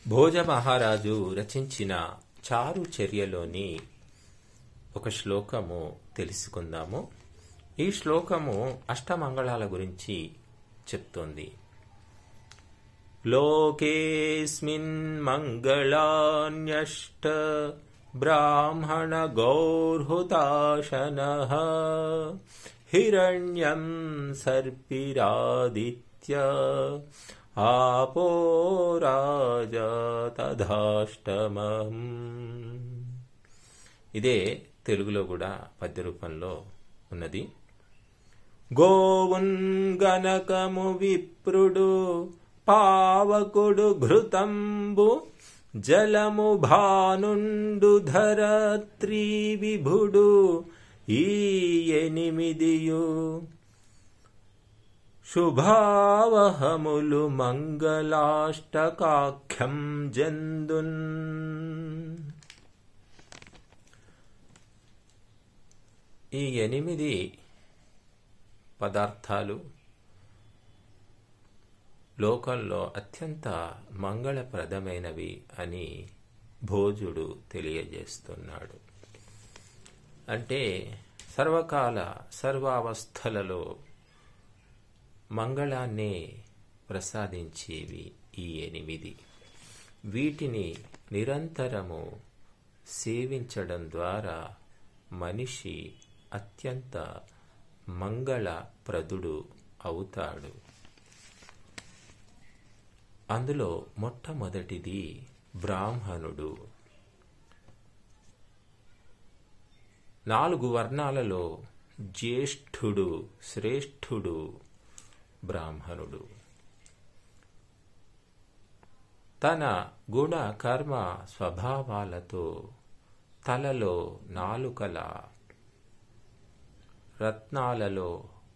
భోజ మహారాజు రచించిన చారు చర్యలోని ఒక శ్లోకము తెలుసుకుందాము ఈ శ్లోకము అష్టమంగళాల గురించి చెప్తోంది లోకేస్మిన్ మంగళాన్యష్ట బ్రాహ్మణ గౌర్హుతాశన హిరణ్యం సర్పిరాదిత్య ఆపో రాజా తధాష్టమం ఇదే తెలుగులో కూడా పద్య రూపంలో ఉన్నది గోవున్ గనకము విప్రుడు పావకుడు ఘృతంబు జలము భానుండు ధరత్రి విభుడు ఈ ఎనిమిదియు శుభావహములు మంగళాష్టకాఖ్యం జందున్ ఈ ఎనిమిది పదార్థాలు లోకంలో అత్యంత మంగళప్రదమైనవి అని భోజుడు తెలియజేస్తున్నాడు అంటే సర్వకాల సర్వావస్థలలో మంగళాన్నే ప్రసాదించేవి ఈ ఎనిమిది వీటిని నిరంతరము సేవించడం ద్వారా మనిషి అత్యంత మంగళప్రదుడు అవుతాడు అందులో మొట్టమొదటిది బ్రాహ్మణుడు నాలుగు వర్ణాలలో జ్యేష్ఠుడు శ్రేష్ఠుడు బ్రాహ్మణుడు తన గుణ కర్మ స్వభావాలతో తలలో నాలుకల రత్నాలలో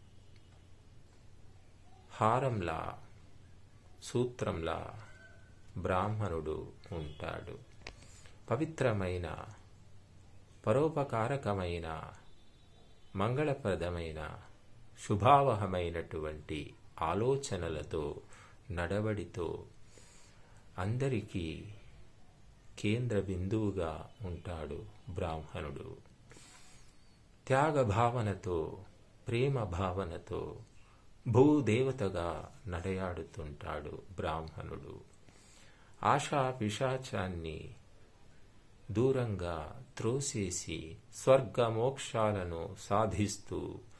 హారంలా సూత్రంలా బ్రాహ్మణుడు ఉంటాడు పవిత్రమైన పరోపకారకమైన మంగళప్రదమైన శుభావహమైనటువంటి ఆలోచనలతో నడవడితో అందరికీ కేంద్ర బిందువుగా ఉంటాడు బ్రాహ్మణుడు త్యాగ భావనతో ప్రేమ భావనతో భూదేవతగా నడయాడుతుంటాడు బ్రాహ్మణుడు ఆశా పిశాచాన్ని దూరంగా త్రోసేసి స్వర్గ మోక్షాలను సాధిస్తూ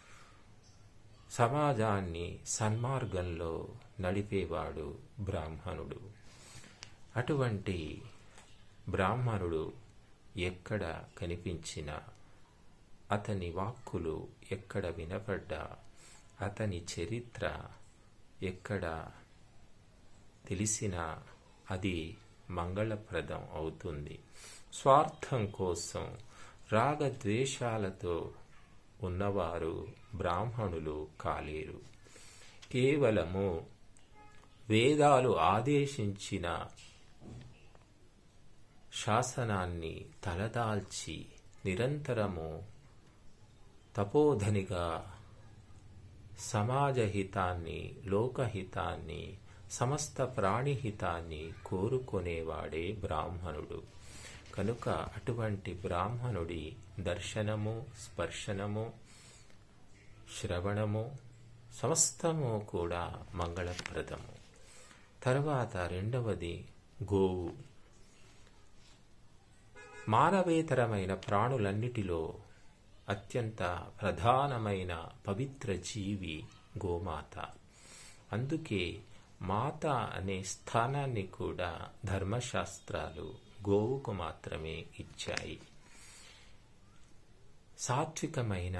సమాజాన్ని సన్మార్గంలో నడిపేవాడు బ్రాహ్మణుడు అటువంటి బ్రాహ్మణుడు ఎక్కడ కనిపించినా అతని వాక్కులు ఎక్కడ వినపడ్డా అతని చరిత్ర ఎక్కడ తెలిసినా అది మంగళప్రదం అవుతుంది స్వార్థం కోసం రాగద్వేషాలతో ఉన్నవారు బ్రాహ్మణులు కాలేరు కేవలము వేదాలు ఆదేశించిన శాసనాన్ని తలదాల్చి నిరంతరము తపోధనిగా సమాజహితాన్ని లోకహితాన్ని సమస్త ప్రాణిహితాన్ని కోరుకునేవాడే బ్రాహ్మణుడు కనుక అటువంటి బ్రాహ్మణుడి దర్శనము స్పర్శనము శ్రవణము సమస్తము కూడా మంగళప్రదము తర్వాత రెండవది గోవు మానవేతరమైన ప్రాణులన్నిటిలో అత్యంత ప్రధానమైన పవిత్ర జీవి గోమాత అందుకే మాత అనే స్థానాన్ని కూడా ధర్మశాస్త్రాలు గోవుకు మాత్రమే ఇచ్చాయి సాత్వికమైన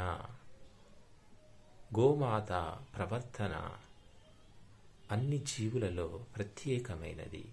గోమాత ప్రవర్తన అన్ని జీవులలో ప్రత్యేకమైనది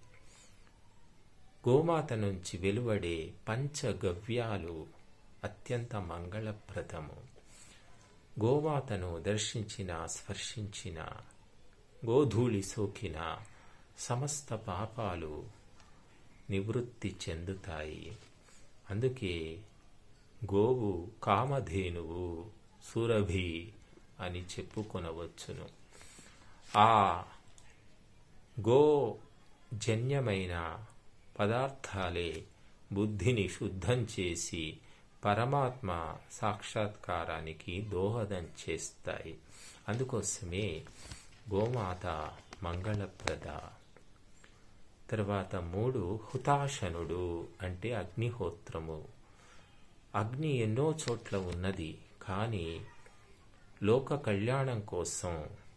గోమాత నుంచి వెలువడే పంచగవ్యాలు అత్యంత మంగళప్రదము గోమాతను దర్శించిన స్పర్శించిన గోధూళి సోకిన సమస్త పాపాలు నివృత్తి చెందుతాయి అందుకే గోవు కామధేనువు సురభి అని చెప్పుకొనవచ్చును ఆ గో జన్యమైన పదార్థాలే బుద్ధిని శుద్ధం చేసి పరమాత్మ సాక్షాత్కారానికి దోహదం చేస్తాయి అందుకోసమే గోమాత మంగళప్రద తర్వాత మూడు హుతాశనుడు అంటే అగ్నిహోత్రము అగ్ని ఎన్నో చోట్ల ఉన్నది కానీ లోక కళ్యాణం కోసం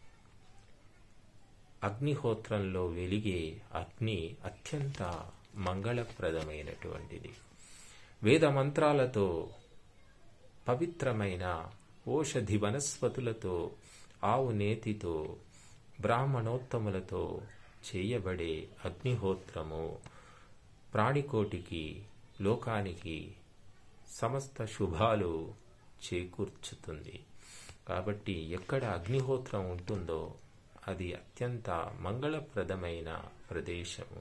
అగ్నిహోత్రంలో వెలిగే అగ్ని అత్యంత మంగళప్రదమైనటువంటిది వేద మంత్రాలతో పవిత్రమైన ఓషధి వనస్పతులతో ఆవు నేతితో బ్రాహ్మణోత్తములతో చేయబడే అగ్నిహోత్రము ప్రాణికోటికి లోకానికి సమస్త శుభాలు చేకూర్చుతుంది కాబట్టి ఎక్కడ అగ్నిహోత్రం ఉంటుందో అది అత్యంత మంగళప్రదమైన ప్రదేశము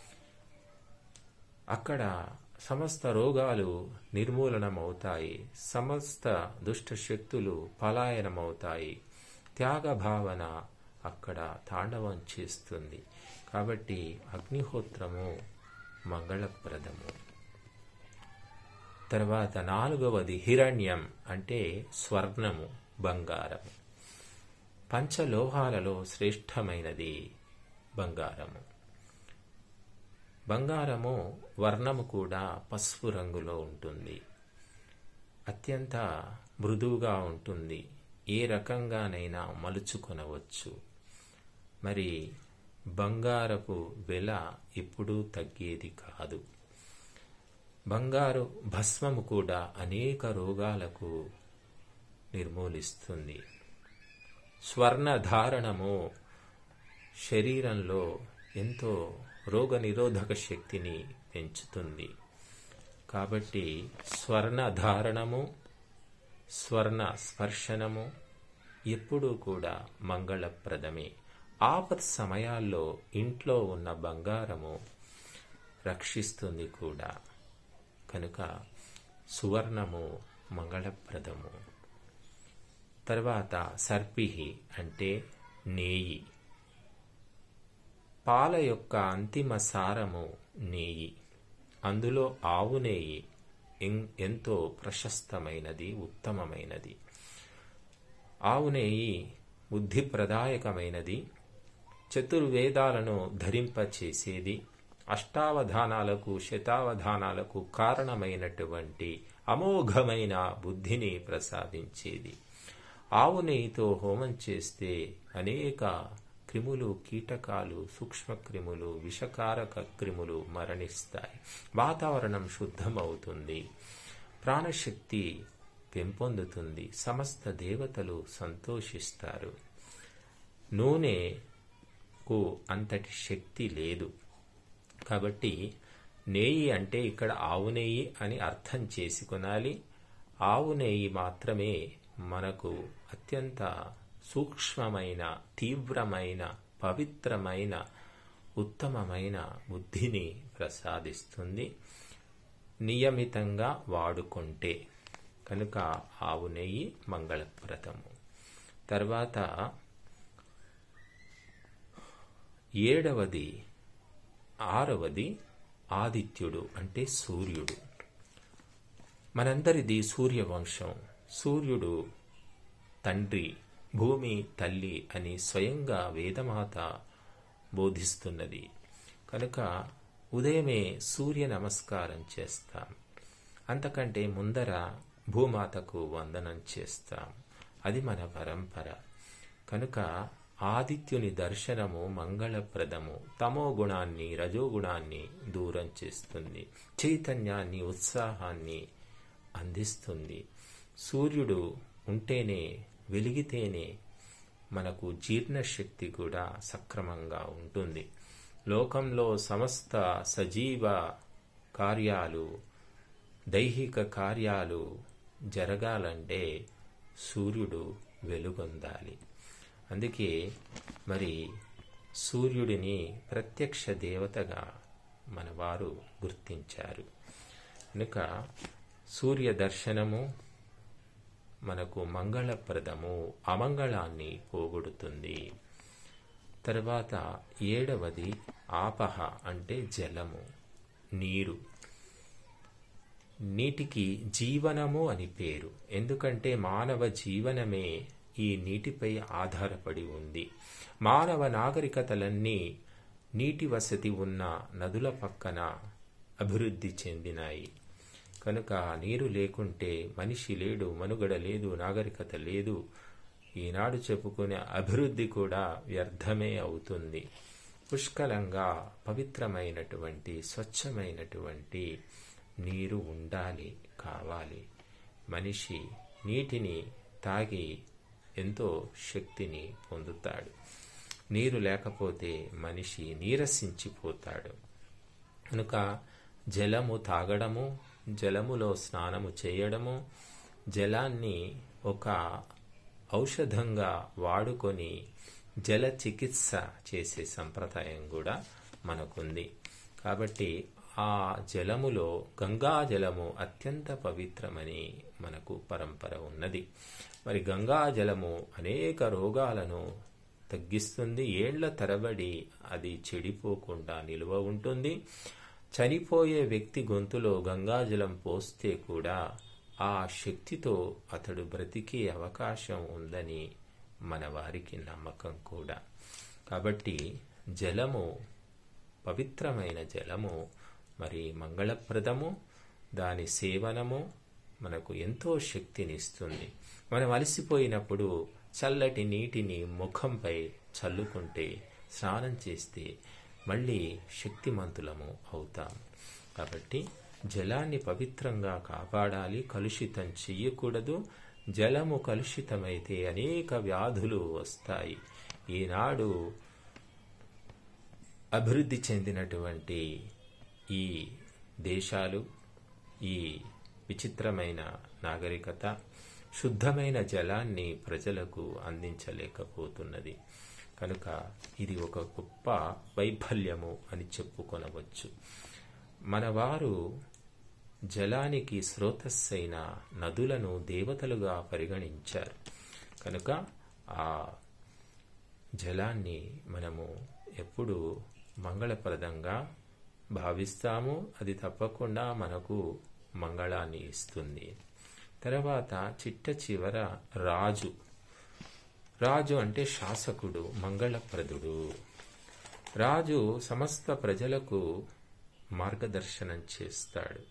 అక్కడ సమస్త రోగాలు నిర్మూలనమవుతాయి సమస్త దుష్ట శక్తులు పలాయనమవుతాయి త్యాగ భావన అక్కడ తాండవం చేస్తుంది కాబట్టి అగ్నిహోత్రము మంగళప్రదము తర్వాత నాలుగవది హిరణ్యం అంటే స్వర్ణము బంగారము పంచలోహాలలో శ్రేష్టమైనది బంగారము బంగారము వర్ణము కూడా పసుపు రంగులో ఉంటుంది అత్యంత మృదువుగా ఉంటుంది ఏ రకంగానైనా మలుచుకొనవచ్చు మరి బంగారపు వెల ఎప్పుడూ తగ్గేది కాదు బంగారు భస్మము కూడా అనేక రోగాలకు నిర్మూలిస్తుంది స్వర్ణ ధారణము శరీరంలో ఎంతో రోగ నిరోధక శక్తిని పెంచుతుంది కాబట్టి స్వర్ణ ధారణము స్వర్ణ స్పర్శనము ఎప్పుడూ కూడా మంగళప్రదమే ఆపత్ సమయాల్లో ఇంట్లో ఉన్న బంగారము రక్షిస్తుంది కూడా కనుక సువర్ణము మంగళప్రదము తర్వాత సర్పిహి అంటే నేయి పాల యొక్క అంతిమ సారము నేయి అందులో ఆవు నేయి ఎంతో ప్రశస్తమైనది ఉత్తమమైనది ఆవు నేయి బుద్ధిప్రదాయకమైనది చతుర్వేదాలను ధరింపచేసేది అష్టావధానాలకు శతావధానాలకు కారణమైనటువంటి అమోఘమైన బుద్ధిని ప్రసాదించేది ఆవు నెయ్యితో హోమం చేస్తే అనేక క్రిములు కీటకాలు సూక్ష్మక్రిములు విషకారక క్రిములు మరణిస్తాయి వాతావరణం శుద్ధమవుతుంది ప్రాణశక్తి పెంపొందుతుంది సమస్త దేవతలు సంతోషిస్తారు నూనెకు అంతటి శక్తి లేదు కాబట్టి నెయ్యి అంటే ఇక్కడ ఆవు నెయ్యి అని అర్థం చేసుకొనాలి ఆవు నెయ్యి మాత్రమే మనకు అత్యంత సూక్ష్మమైన తీవ్రమైన పవిత్రమైన ఉత్తమమైన బుద్ధిని ప్రసాదిస్తుంది నియమితంగా వాడుకుంటే కనుక ఆవు నెయ్యి మంగళప్రదము తర్వాత ఏడవది ఆరవది ఆదిత్యుడు అంటే సూర్యుడు మనందరిది సూర్యవంశం సూర్యుడు తండ్రి భూమి తల్లి అని స్వయంగా వేదమాత బోధిస్తున్నది కనుక ఉదయమే సూర్య నమస్కారం చేస్తాం అంతకంటే ముందర భూమాతకు వందనం చేస్తాం అది మన పరంపర కనుక ఆదిత్యుని దర్శనము మంగళప్రదము తమో గుణాన్ని రజోగుణాన్ని దూరం చేస్తుంది చైతన్యాన్ని ఉత్సాహాన్ని అందిస్తుంది సూర్యుడు ఉంటేనే వెలిగితేనే మనకు జీర్ణశక్తి కూడా సక్రమంగా ఉంటుంది లోకంలో సమస్త సజీవ కార్యాలు దైహిక కార్యాలు జరగాలంటే సూర్యుడు వెలుగొందాలి అందుకే మరి సూర్యుడిని ప్రత్యక్ష దేవతగా మన వారు గుర్తించారు కనుక సూర్య దర్శనము మనకు మంగళప్రదము అమంగళాన్ని పోగొడుతుంది తర్వాత ఏడవది ఆపహ అంటే జలము నీరు నీటికి జీవనము అని పేరు ఎందుకంటే మానవ జీవనమే ఈ నీటిపై ఆధారపడి ఉంది మానవ నాగరికతలన్నీ నీటి వసతి ఉన్న నదుల పక్కన అభివృద్ధి చెందినాయి కనుక నీరు లేకుంటే మనిషి లేడు మనుగడ లేదు నాగరికత లేదు ఈనాడు చెప్పుకునే అభివృద్ధి కూడా వ్యర్థమే అవుతుంది పుష్కలంగా పవిత్రమైనటువంటి స్వచ్ఛమైనటువంటి నీరు ఉండాలి కావాలి మనిషి నీటిని తాగి ఎంతో శక్తిని పొందుతాడు నీరు లేకపోతే మనిషి నీరసించిపోతాడు కనుక జలము తాగడము జలములో స్నానము చేయడము జలాన్ని ఒక ఔషధంగా వాడుకొని జల చికిత్స చేసే సంప్రదాయం కూడా మనకుంది కాబట్టి ఆ జలములో గంగా జలము అత్యంత పవిత్రమని మనకు పరంపర ఉన్నది మరి గంగా జలము అనేక రోగాలను తగ్గిస్తుంది ఏండ్ల తరబడి అది చెడిపోకుండా నిలువ ఉంటుంది చనిపోయే వ్యక్తి గొంతులో గంగాజలం పోస్తే కూడా ఆ శక్తితో అతడు బ్రతికే అవకాశం ఉందని మన వారికి నమ్మకం కూడా కాబట్టి జలము పవిత్రమైన జలము మరి మంగళప్రదము దాని సేవనము మనకు ఎంతో శక్తినిస్తుంది మనం అలసిపోయినప్పుడు చల్లటి నీటిని ముఖంపై చల్లుకుంటే స్నానం చేస్తే మళ్ళీ శక్తిమంతులము అవుతాం కాబట్టి జలాన్ని పవిత్రంగా కాపాడాలి కలుషితం చెయ్యకూడదు జలము కలుషితమైతే అనేక వ్యాధులు వస్తాయి ఈనాడు అభివృద్ధి చెందినటువంటి ఈ దేశాలు ఈ విచిత్రమైన నాగరికత శుద్ధమైన జలాన్ని ప్రజలకు అందించలేకపోతున్నది కనుక ఇది ఒక గొప్ప వైఫల్యము అని చెప్పుకొనవచ్చు మనవారు జలానికి స్రోతస్సైన నదులను దేవతలుగా పరిగణించారు కనుక ఆ జలాన్ని మనము ఎప్పుడు మంగళప్రదంగా భావిస్తాము అది తప్పకుండా మనకు మంగళాన్ని ఇస్తుంది తర్వాత చిట్ట చివర రాజు రాజు అంటే శాసకుడు మంగళప్రదుడు రాజు సమస్త ప్రజలకు మార్గదర్శనం చేస్తాడు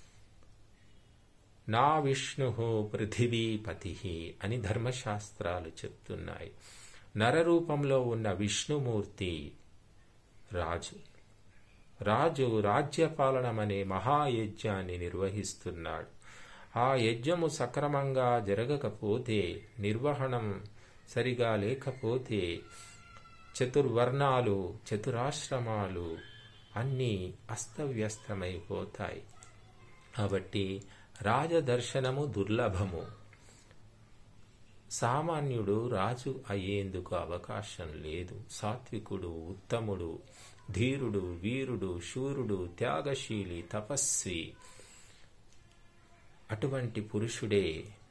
నా విష్ణు పృథివీపతి అని ధర్మశాస్త్రాలు చెప్తున్నాయి నరరూపంలో ఉన్న విష్ణుమూర్తి రాజు రాజు రాజ్యపాలనమనే మహాయజ్ఞాన్ని నిర్వహిస్తున్నాడు ఆ యజ్ఞము సక్రమంగా జరగకపోతే నిర్వహణం సరిగా లేకపోతే చతుర్వర్ణాలు చతురాశ్రమాలు అన్నీ అస్తవ్యస్తమైపోతాయి కాబట్టి రాజదర్శనము దుర్లభము సామాన్యుడు రాజు అయ్యేందుకు అవకాశం లేదు సాత్వికుడు ఉత్తముడు ధీరుడు వీరుడు శూరుడు త్యాగశీలి తపస్వి అటువంటి పురుషుడే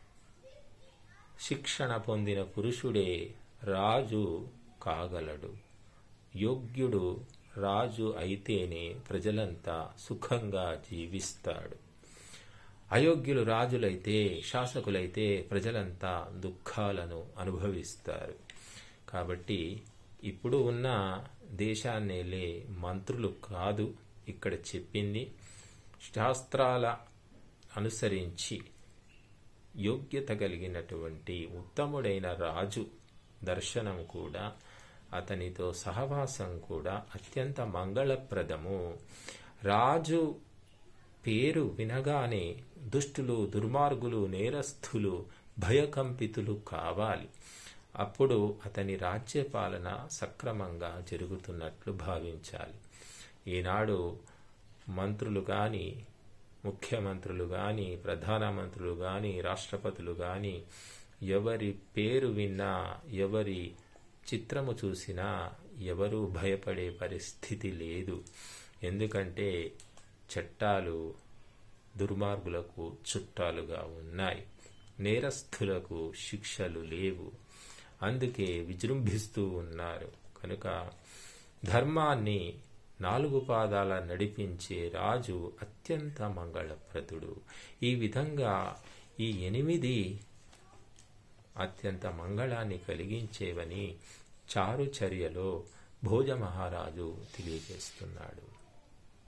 శిక్షణ పొందిన పురుషుడే రాజు కాగలడు యోగ్యుడు రాజు అయితేనే ప్రజలంతా సుఖంగా జీవిస్తాడు అయోగ్యులు రాజులైతే శాసకులైతే ప్రజలంతా దుఃఖాలను అనుభవిస్తారు కాబట్టి ఇప్పుడు ఉన్న దేశాన్నేలే మంత్రులు కాదు ఇక్కడ చెప్పింది శాస్త్రాల అనుసరించి యోగ్యత కలిగినటువంటి ఉత్తముడైన రాజు దర్శనం కూడా అతనితో సహవాసం కూడా అత్యంత మంగళప్రదము రాజు పేరు వినగానే దుష్టులు దుర్మార్గులు నేరస్థులు భయకంపితులు కావాలి అప్పుడు అతని రాజ్యపాలన సక్రమంగా జరుగుతున్నట్లు భావించాలి ఈనాడు మంత్రులు కానీ ముఖ్యమంత్రులు కానీ ప్రధానమంత్రులు కానీ రాష్ట్రపతులు కానీ ఎవరి పేరు విన్నా ఎవరి చిత్రము చూసినా ఎవరూ భయపడే పరిస్థితి లేదు ఎందుకంటే చట్టాలు దుర్మార్గులకు చుట్టాలుగా ఉన్నాయి నేరస్థులకు శిక్షలు లేవు అందుకే విజృంభిస్తూ ఉన్నారు కనుక ధర్మాన్ని నాలుగు పాదాల నడిపించే రాజు అత్యంత మంగళప్రదుడు ఈ విధంగా ఈ ఎనిమిది అత్యంత మంగళాన్ని కలిగించేవని చారుచర్యలో భోజ మహారాజు తెలియజేస్తున్నాడు